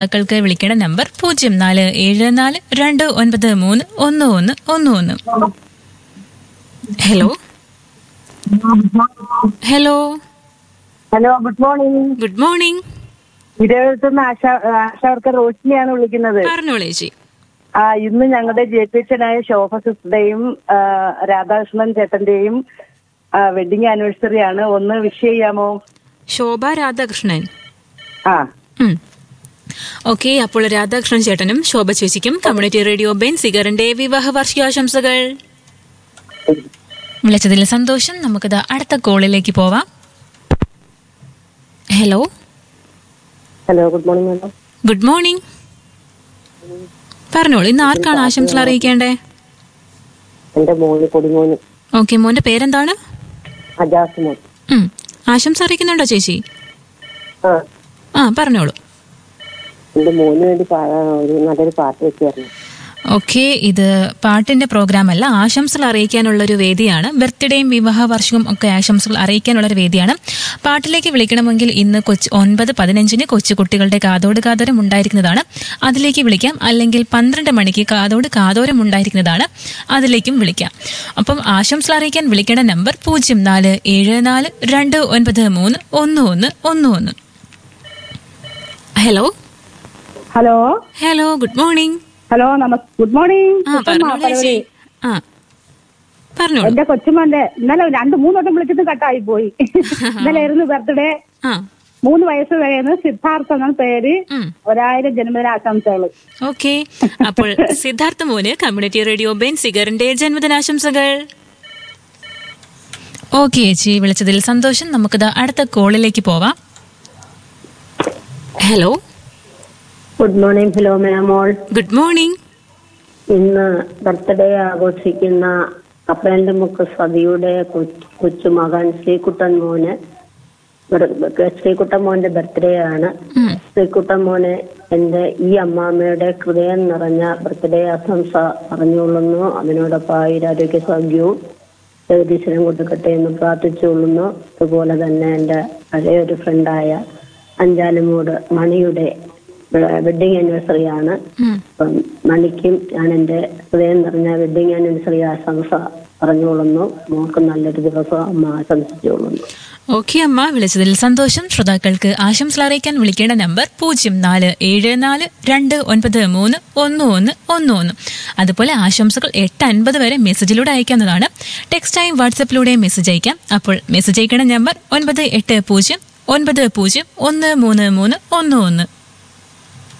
ശ്രോതാക്കൾക്ക് വിളിക്കേണ്ട നമ്പർ പൂജ്യം നാല് ഏഴ് നാല് രണ്ട് ഒൻപത് മൂന്ന് ഒന്ന് ഒന്ന് ഒന്ന് ഒന്ന് hello hello hello good morning good morning ഇരുപത്തൊന്ന് ആശ ആശാവർക്കർ റോഷിനിയാണ് വിളിക്കുന്നത് പറഞ്ഞോളൂ ചേച്ചി ആ ഇന്ന് ഞങ്ങളുടെ ജേപ്പിച്ചനായ ശോഭ സിസ്റ്ററുടെയും ആ, രാധാകൃഷ്ണൻ ചേട്ടന്റെയും വെഡിങ് ആനിവേഴ്സറി ആണ് ഒന്ന് വിഷ് ചെയ്യാമോ ശോഭ രാധാകൃഷ്ണൻ ആ ഓക്കെ അപ്പോൾ രാധാകൃഷ്ണൻ ചേട്ടനും ശോഭ ചേച്ചിക്കും കമ്മ്യൂണിറ്റി റേഡിയോ ബെൻ സിഗറിന്റെ വിവാഹ വാർഷികാശംസകൾ വിളിച്ചതിൽ സന്തോഷം നമുക്കിത് അടുത്ത കോളിലേക്ക് പോവാം hello hello good morning madam good morning പറഞ്ഞോളൂ ഇന്ന് ആർക്കാണ് ആശംസകൾ അറിയിക്കേണ്ടേ എന്റെ മോന് കൊടിമോന് ഓക്കെ മോന്റെ പേരെന്താണ് അജാസ് മോൻ ഉം. ആശംസ അറിയിക്കുന്നുണ്ടോ ചേച്ചി ആ ആ പറഞ്ഞോളൂ എന്റെ മോന് വേണ്ടി ഒരു നല്ലൊരു പാട്ട് വെച്ചായിരുന്നു ഓക്കെ ഇത് പാട്ടിന്റെ പ്രോഗ്രാം അല്ല ആശംസകൾ അറിയിക്കാനുള്ള ഒരു വേദിയാണ് ബർത്ത്ഡേയും വിവാഹ വാർഷികവും ഒക്കെ ആശംസകൾ അറിയിക്കാനുള്ള ഒരു വേദിയാണ് പാട്ടിലേക്ക് വിളിക്കണമെങ്കിൽ ഇന്ന് കൊച്ചു ഒൻപത് പതിനഞ്ചിന് കൊച്ചു കുട്ടികളുടെ കാതോട് കാതോരം ഉണ്ടായിരിക്കുന്നതാണ് അതിലേക്ക് വിളിക്കാം അല്ലെങ്കിൽ പന്ത്രണ്ട് മണിക്ക് കാതോട് കാതോരം ഉണ്ടായിരിക്കുന്നതാണ് അതിലേക്കും വിളിക്കാം അപ്പം ആശംസകൾ അറിയിക്കാൻ വിളിക്കേണ്ട നമ്പർ പൂജ്യം നാല് ഏഴ് നാല് രണ്ട് ഒൻപത് മൂന്ന് ഒന്ന് ഒന്ന് ഒന്ന് ഒന്ന് hello hello hello good morning hello നമസ് ഗുഡ് മോർണിംഗ് ആ പറഞ്ഞോളൂ ചേച്ചി ആ പറഞ്ഞോളൂ എന്റെ കൊച്ചുമോന്റെ ഇന്നലെ രണ്ട് മൂന്ന് വട്ടം വിളിച്ചിട്ട് കട്ടായി പോയി ഇന്നലെ ആയിരുന്നു ബർത്ത്ഡേ ആ മൂന്ന് വയസ്സ് കഴിയുന്ന സിദ്ധാർത്ഥ എന്ന പേര് ഉം. ഒരായിരം ജന്മദിനാശംസകൾ ഓക്കെ അപ്പോൾ സിദ്ധാർത്ഥ മോന് കമ്മ്യൂണിറ്റി റേഡിയോ ബെൻ സിഗറിന്റെ ജന്മദിനാശംസകൾ ഓക്കെ ചേച്ചി വിളിച്ചതിൽ സന്തോഷം നമുക്കിത് അടുത്ത കോളിലേക്ക് പോവാം hello good morning Philomina good morning ഇന്ന് ബർത്ത്ഡേ ആഘോഷിക്കുന്ന കപ്പേന്റെ മുക്ക് സതിയുടെ കൊച്ച്- കൊച്ചുമകൻ ശ്രീകുട്ടൻ മോന് ബർ- ശ്രീകുട്ടൻ മോന്റെ ബർത്ത്ഡേ ആണ് ഉം. ശ്രീകുട്ടൻ മോന് എന്റെ ഈ അമ്മാമ്മയുടെ ഹൃദയം നിറഞ്ഞ ബർത്ത്ഡേ ആശംസ പറഞ്ഞുകൊള്ളുന്നു അതിനോടൊപ്പം ആയുരാരോഗ്യ സൗഖ്യവും ജഗദീശ്വരം കൊടുക്കട്ടെ എന്ന് പ്രാർത്ഥിച്ചുകൊള്ളുന്നു അതുപോലെ തന്നെ എന്റെ പഴയൊരു ഫ്രണ്ടായ അഞ്ചാലുമൂട് മണിയുടെ വെഡിങ് ആനിവേഴ്സറി ആണ് ഉം. അപ്പം മണിക്കും ഞാൻ എന്റെ ഹൃദയം നിറഞ്ഞ വെഡിങ് ആനിവേഴ്സറി ആശംസ പറഞ്ഞുകൊള്ളുന്നു മോൾക്ക് നല്ലൊരു ദിവസം അമ്മ ആശംസിച്ചുകൊള്ളുന്നു ഓക്കെ അമ്മ വിളിച്ചതിൽ സന്തോഷം ശ്രോതാക്കൾക്ക് ആശംസകൾ അറിയിക്കാൻ വിളിക്കേണ്ട നമ്പർ പൂജ്യം നാല് ഏഴ് നാല് രണ്ട് ഒൻപത് മൂന്ന് ഒന്ന് ഒന്ന് ഒന്ന് ഒന്ന് അതുപോലെ ആശംസകൾ എട്ട് അൻപത് വരെ മെസ്സേജിലൂടെ അയക്കാവുന്നതാണ് ടെക്സ്റ്റായും വാട്സപ്പിലൂടെയും മെസ്സേജ് അയക്കാം അപ്പോൾ മെസ്സേജ് അയക്കേണ്ട നമ്പർ ഒൻപത് എട്ട് പൂജ്യം ഒൻപത് പൂജ്യം ഒന്ന് മൂന്ന് മൂന്ന് ഒന്ന് ഒന്ന്